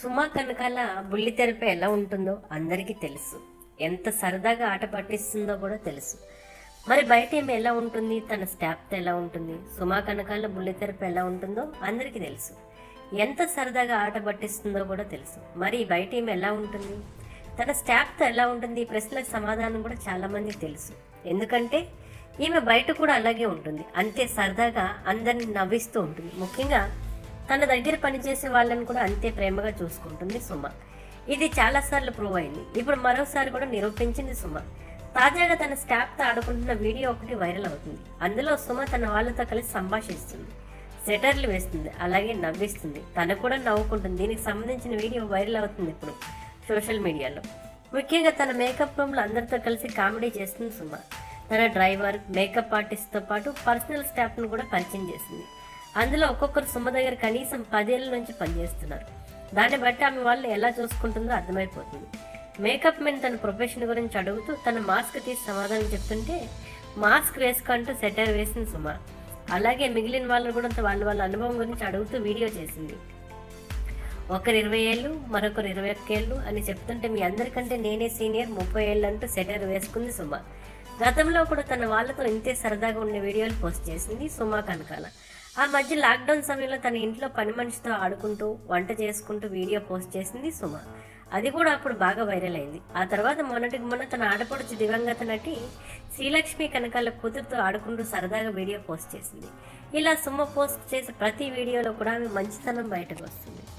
సుమా కనకాల బుల్లితెరపై ఎలా ఉంటుందో అందరికీ తెలుసు ఎంత సరదాగా ఆట పట్టిస్తుందో కూడా తెలుసు మరి బయట ఏమి ఎలా ఉంటుంది తన స్టాప్తో ఎలా ఉంటుంది సుమా కనకాల బుల్లితెరపై ఎలా ఉంటుందో అందరికీ తెలుసు ఎంత సరదాగా ఆట పట్టిస్తుందో కూడా తెలుసు మరి బయట ఏమి ఎలా ఉంటుంది తన స్టాప్తో ఎలా ఉంటుంది ఈ ప్రశ్నలకు సమాధానం కూడా చాలా మందికి తెలుసు ఎందుకంటే ఈమె బయట కూడా అలాగే ఉంటుంది అంతే సరదాగా అందరిని నవ్విస్తూ ఉంటుంది ముఖ్యంగా తన దగ్గర పనిచేసే వాళ్ళని కూడా అంతే ప్రేమగా చూసుకుంటుంది సుమ ఇది చాలాసార్లు ప్రూవ్ అయింది ఇప్పుడు మరోసారి కూడా నిరూపించింది సుమ తాజాగా తన స్టాఫ్తో ఆడుకుంటున్న వీడియో ఒకటి వైరల్ అవుతుంది అందులో సుమ తన వాళ్ళతో కలిసి సంభాషిస్తుంది సెటర్లు వేస్తుంది అలాగే నవ్విస్తుంది తను కూడా నవ్వుకుంటుంది దీనికి సంబంధించిన వీడియో వైరల్ అవుతుంది ఇప్పుడు సోషల్ మీడియాలో ముఖ్యంగా తన మేకప్ రూమ్లో అందరితో కలిసి కామెడీ చేస్తుంది సుమ తన డ్రైవర్ మేకప్ ఆర్టిస్ట్తో పాటు పర్సనల్ స్టాఫ్ను కూడా పరిచయం చేసింది అందులో ఒక్కొక్కరు సుమ దగ్గర కనీసం పదేళ్ళ నుంచి పనిచేస్తున్నారు దాన్ని బట్టి ఆమె వాళ్ళని ఎలా చూసుకుంటుందో అర్థమైపోతుంది మేకప్ మెన్ తన ప్రొఫెషన్ గురించి అడుగుతూ తన మాస్క్ తీసి సమాధానం చెప్తుంటే మాస్క్ వేసుకుంటూ సెటర్ వేసింది సుమ అలాగే మిగిలిన వాళ్ళు కూడా వాళ్ళ వాళ్ళ అనుభవం గురించి అడుగుతూ వీడియో చేసింది ఒకరు ఇరవై ఏళ్ళు మరొకరు ఇరవై ఒక్కేళ్ళు అని చెప్తుంటే మీ అందరికంటే నేనే సీనియర్ ముప్పై ఏళ్ళు అంటూ సెటర్ వేసుకుంది సుమ గతంలో కూడా తన వాళ్ళతో ఇంతే సరదాగా ఉండే వీడియోలు పోస్ట్ చేసింది సుమా కనకాల ఆ మధ్య లాక్డౌన్ సమయంలో తన ఇంట్లో పని మనిషితో ఆడుకుంటూ వంట చేసుకుంటూ వీడియో పోస్ట్ చేసింది సుమ అది కూడా అప్పుడు బాగా వైరల్ అయింది ఆ తర్వాత మొన్నటికి మొన్న తన ఆడపడుచు దివంగత నటి శ్రీలక్ష్మి కనకాల కూతురుతో ఆడుకుంటూ సరదాగా వీడియో పోస్ట్ చేసింది ఇలా సుమ పోస్ట్ చేసే ప్రతి వీడియోలో కూడా ఆమె మంచితనం బయటకు వస్తుంది